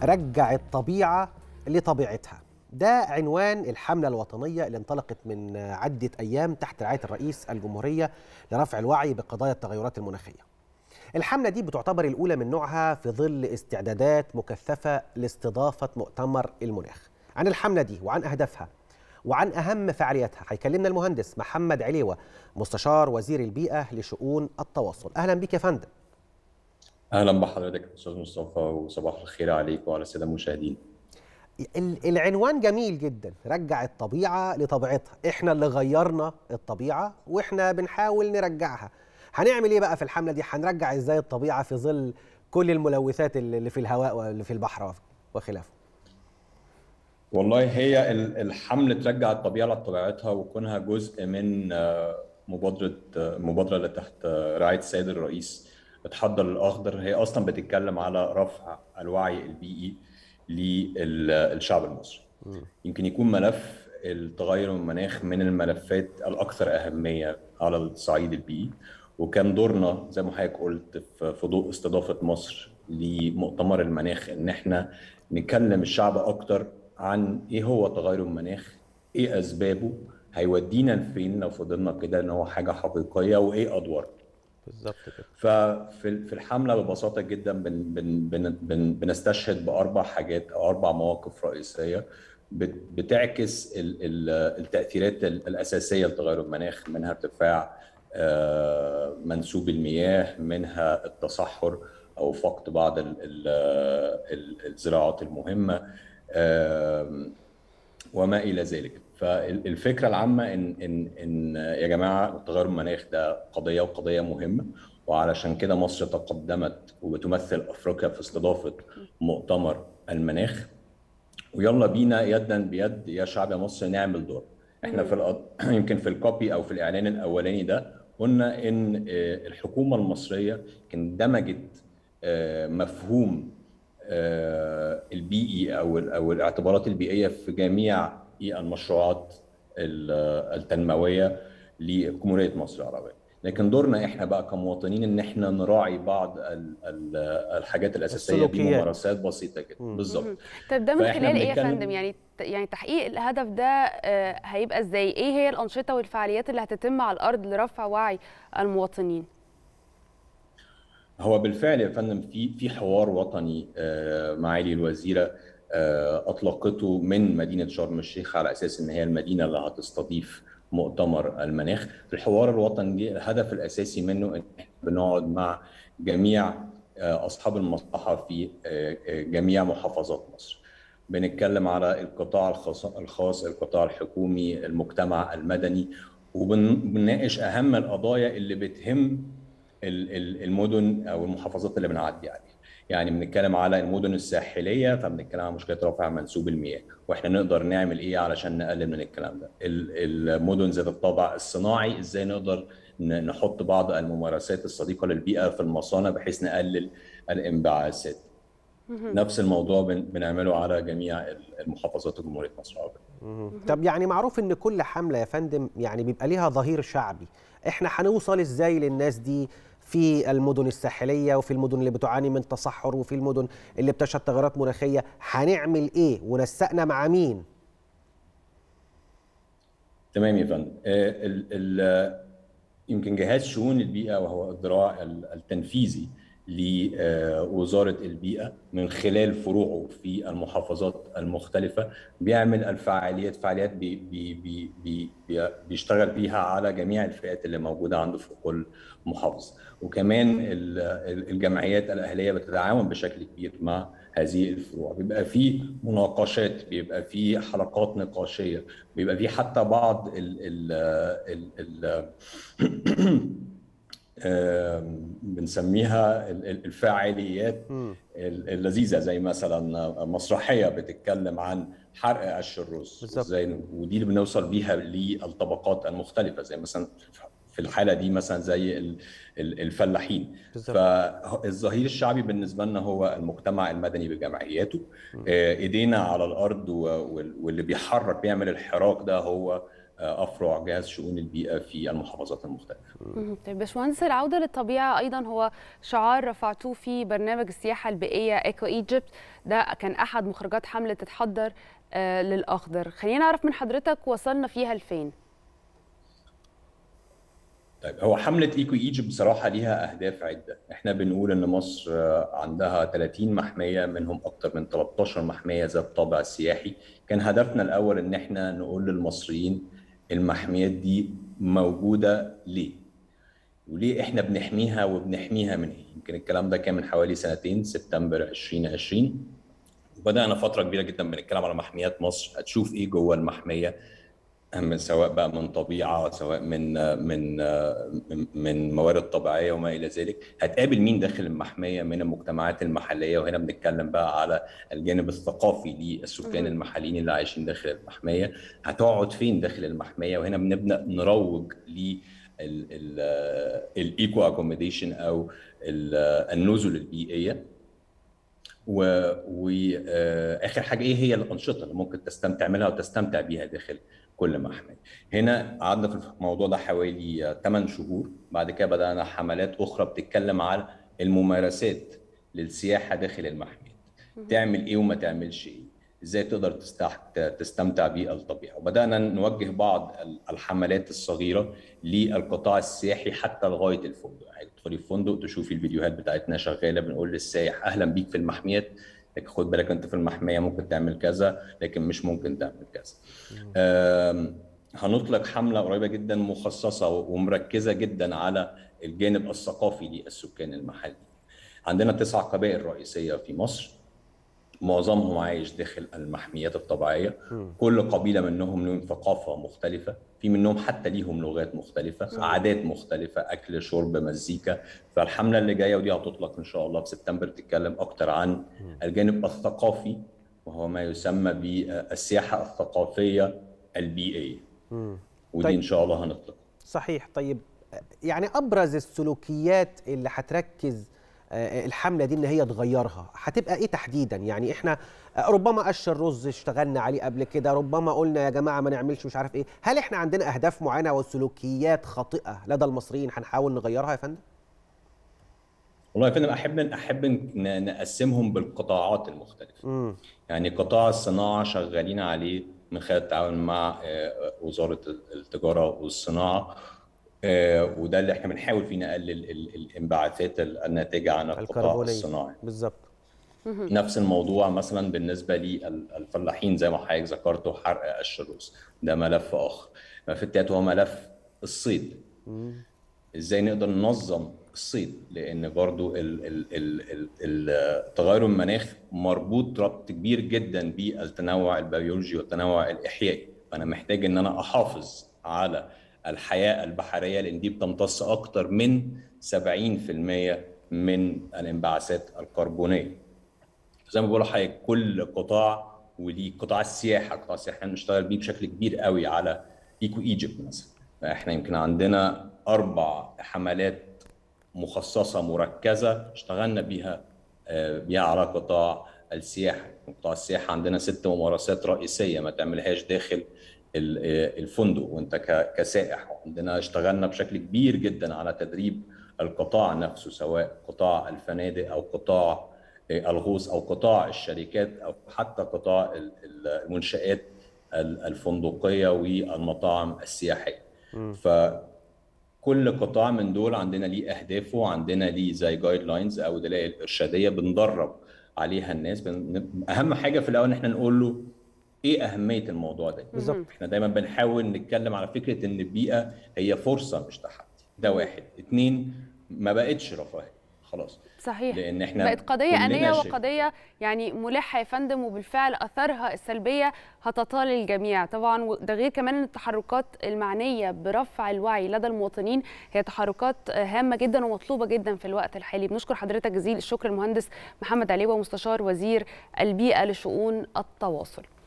رجع الطبيعة لطبيعتها ده عنوان الحملة الوطنية اللي انطلقت من عدة أيام تحت رعاية الرئيس الجمهورية لرفع الوعي بقضايا التغيرات المناخية الحملة دي بتعتبر الأولى من نوعها في ظل استعدادات مكثفة لاستضافة مؤتمر المناخ عن الحملة دي وعن أهدافها وعن أهم فعالياتها هيكلمنا المهندس محمد عليوة مستشار وزير البيئة لشؤون التواصل أهلا بك يا فندم اهلا بحضرتك استاذ مصطفى وصباح الخير عليك وعلى الساده المشاهدين ال- العنوان جميل جدا رجع الطبيعة لطبيعتها احنا اللي غيرنا الطبيعة واحنا بنحاول نرجعها هنعمل ايه بقى في الحملة دي هنرجع ازاي الطبيعة في ظل كل الملوثات اللي اللي في الهواء واللي في البحر وخلافه والله هي ال- الحمل ترجع الطبيعه لطبيعتها وكونها جزء من آه، مبادره آه، المبادره اللي تحت آه، رعايه السيد الرئيس اتحضر الاخضر هي اصلا بتتكلم على رفع الوعي البيئي للشعب المصري يمكن يكون ملف التغير المناخ من الملفات الاكثر اهميه على الصعيد البيئي وكان دورنا زي ما حضرتك قلت في في ضوء استضافه مصر لمؤتمر المناخ ان احنا نكلم الشعب اكتر عن ايه هو تغير المناخ ايه اسبابه هيودينا لفين لو فضلنا كده ان هو حاجه حقيقيه وايه ادوار بالظبط كده ففي في الحمله ببساطه جدا بن بن بن بن بنستشهد باربع حاجات او اربع مواقف رئيسيه بت- بتعكس ال- ال- التاثيرات ال- الاساسيه لتغير المناخ منها ارتفاع آه، منسوب المياه منها التصحر او فقد بعض ال- ال- ال- الزراعات المهمه آم، وما الى ذلك فالفكره العامه ان ان ان يا جماعه تغير المناخ ده قضيه وقضيه مهمه وعلشان كده مصر تقدمت وبتمثل افريقيا في استضافه مؤتمر المناخ ويلا بينا يدا بيد يا شعب يا مصر نعمل دور احنا في الأض... يمكن في الكوبي او في الاعلان الاولاني ده قلنا ان آه، الحكومه المصريه كان دمجت آه، مفهوم آه، البيئي او ال- او الاعتبارات البيئيه في جميع المشروعات ال- التنمويه لجمهوريه مصر العربيه لكن دورنا احنا بقى كمواطنين ان احنا نراعي بعض ال- ال- الحاجات الاساسيه السلوكيات. بممارسات بسيطه جدا مم. بالظبط طب ده من فإحنا خلال ايه يا بنتكلم- فندم يعني يعني تحقيق الهدف ده آه، هيبقى ازاي ايه هي الانشطه والفعاليات اللي هتتم على الارض لرفع وعي المواطنين هو بالفعل يا فندم في في حوار وطني آه، معالي الوزيره آه، اطلقته من مدينه شرم الشيخ على اساس ان هي المدينه اللي هتستضيف مؤتمر المناخ الحوار الوطني دي الهدف الاساسي منه ان احنا بنقعد مع جميع آه، اصحاب المصلحه في آه، آه، جميع محافظات مصر بنتكلم على القطاع الخاص الخاص القطاع الحكومي المجتمع المدني وبنناقش اهم القضايا اللي بتهم ال- ال- المدن او المحافظات اللي بنعدي عليها يعني بنتكلم على المدن الساحليه فبنتكلم على مشكله رفع منسوب المياه واحنا نقدر نعمل ايه علشان نقلل من الكلام ده ال- المدن ذات الطابع الصناعي ازاي نقدر ن- نحط بعض الممارسات الصديقه للبيئه في المصانع بحيث نقلل الانبعاثات نفس الموضوع بن- بنعمله على جميع المحافظات جمهوريه مصر العربيه مهم. طب يعني معروف ان كل حمله يا فندم يعني بيبقى ليها ظهير شعبي احنا هنوصل ازاي للناس دي في المدن الساحليه وفي المدن اللي بتعاني من تصحر وفي المدن اللي بتشهد تغيرات مناخيه هنعمل ايه ونسقنا مع مين تمام يا فندم آه، ال- ال- يمكن جهاز شؤون البيئة وهو الذراع ال- التنفيذي لوزارة البيئة من خلال فروعه في المحافظات المختلفة بيعمل الفعاليات فعاليات بي بي بي بي بي بيشتغل بيها على جميع الفئات اللي موجودة عنده في كل محافظة وكمان ال- ال- الجمعيات الأهلية بتتعاون بشكل كبير مع هذه الفروع بيبقى في مناقشات بيبقى في حلقات نقاشية بيبقى في حتى بعض ال ال ال ال آم، بنسميها ال- ال- الفعاليات مم. ال- اللذيذه زي مثلا مسرحيه بتتكلم عن حرق قش الرز بالظبط. وازاي ودي اللي بنوصل بيها للطبقات المختلفه زي مثلا في الحاله دي مثلا زي ال- ال- الفلاحين بالظبط. فالظهير الشعبي بالنسبه لنا هو المجتمع المدني بجمعياته آه، ايدينا على الارض و- وال- واللي بيحرك بيعمل الحراك ده هو افرع جهاز شؤون البيئه في المحافظات المختلفه. طيب باشمهندس العوده للطبيعه ايضا هو شعار رفعتوه في برنامج السياحه البيئيه ايكو ايجيبت ده كان احد مخرجات حمله تتحضر آه للاخضر خلينا نعرف من حضرتك وصلنا فيها لفين طيب هو حملة ايكو ايجيبت بصراحة ليها أهداف عدة، احنا بنقول إن مصر عندها 30 محمية منهم أكتر من 13 محمية ذات طابع سياحي، كان هدفنا الأول إن احنا نقول للمصريين المحميات دي موجودة ليه؟ وليه احنا بنحميها وبنحميها من ايه؟ يمكن الكلام ده كان من حوالي سنتين سبتمبر 2020 وبدأنا فترة كبيرة جدا بنتكلم على محميات مصر، هتشوف ايه جوه المحمية سواء بقى من طبيعه سواء من من من موارد طبيعيه وما الى ذلك هتقابل مين داخل المحميه من المجتمعات المحليه وهنا بنتكلم بقى على الجانب الثقافي للسكان المحليين اللي عايشين داخل المحميه هتقعد فين داخل المحميه وهنا بنبدا نروج ل الايكو اكوموديشن او النزل البيئيه واخر حاجه ايه هي الانشطه اللي ممكن تستمتع تعملها وتستمتع بيها داخل كل محمية هنا قعدنا في الموضوع ده حوالي 8 شهور بعد كده بدأنا حملات أخرى بتتكلم على الممارسات للسياحة داخل المحمية تعمل إيه وما تعملش إيه ازاي تقدر تستمتع بالطبيعه وبدانا نوجه بعض الحملات الصغيره للقطاع السياحي حتى لغايه الفندق يعني تدخلي الفندق تشوفي الفيديوهات بتاعتنا شغاله بنقول للسائح اهلا بيك في المحميات لكن خد بالك انت في المحميه ممكن تعمل كذا لكن مش ممكن تعمل كذا هنطلق حمله قريبه جدا مخصصه ومركزه جدا على الجانب الثقافي للسكان المحليين عندنا تسع قبائل رئيسيه في مصر معظمهم عايش داخل المحميات الطبيعيه كل قبيله منهم لهم ثقافه مختلفه في منهم حتى ليهم لغات مختلفه عادات مختلفه اكل شرب مزيكا فالحمله اللي جايه ودي هتطلق ان شاء الله في سبتمبر تتكلم اكتر عن الجانب الثقافي وهو ما يسمى بالسياحه الثقافيه البيئيه ودي طيب. ان شاء الله هنطلق صحيح طيب يعني ابرز السلوكيات اللي هتركز الحمله دي ان هي تغيرها هتبقى ايه تحديدا يعني احنا ربما قش الرز اشتغلنا عليه قبل كده ربما قلنا يا جماعه ما نعملش مش عارف ايه هل احنا عندنا اهداف معينه وسلوكيات خاطئه لدى المصريين هنحاول نغيرها يا فندم والله يا فندم احب احب نقسمهم بالقطاعات المختلفه م. يعني قطاع الصناعه شغالين عليه من خلال التعاون مع وزاره التجاره والصناعه وده اللي احنا بنحاول فيه نقلل الانبعاثات الناتجه عن القطاع الصناعي بالظبط نفس الموضوع مثلا بالنسبه للفلاحين زي ما حضرتك ذكرته حرق قش الرز ده ملف اخر الملف التالت هو ملف الصيد ازاي نقدر ننظم الصيد لان برضو تغير المناخ مربوط ربط كبير جدا بالتنوع البيولوجي والتنوع الاحيائي فانا محتاج ان انا احافظ على الحياه البحريه لان دي بتمتص اكتر من 70% من الانبعاثات الكربونيه. زي ما بقول لحضرتك كل قطاع وليه قطاع السياحه، قطاع السياحه احنا بنشتغل بيه بشكل كبير قوي على ايكو ايجيبت مثلا. فاحنا يمكن عندنا اربع حملات مخصصه مركزه اشتغلنا بيها بيها على قطاع السياحه، قطاع السياحه عندنا ست ممارسات رئيسيه ما تعملهاش داخل الفندق وانت كسائح عندنا اشتغلنا بشكل كبير جدا على تدريب القطاع نفسه سواء قطاع الفنادق او قطاع الغوص او قطاع الشركات او حتى قطاع المنشات الفندقيه والمطاعم السياحيه. فكل قطاع من دول عندنا ليه اهدافه عندنا ليه زي جايد لاينز او دلائل ارشاديه بندرب عليها الناس اهم حاجه في الاول ان احنا نقول له ايه اهميه الموضوع ده بالظبط احنا دايما بنحاول نتكلم على فكره ان البيئه هي فرصه مش تحدي ده واحد اتنين ما بقتش رفاهيه خلاص صحيح لان احنا بقت قضيه انيه وقضيه يعني ملحه يا فندم وبالفعل اثرها السلبيه هتطال الجميع طبعا ده غير كمان ان التحركات المعنيه برفع الوعي لدى المواطنين هي تحركات هامه جدا ومطلوبه جدا في الوقت الحالي بنشكر حضرتك جزيل الشكر المهندس محمد عليوه مستشار وزير البيئه لشؤون التواصل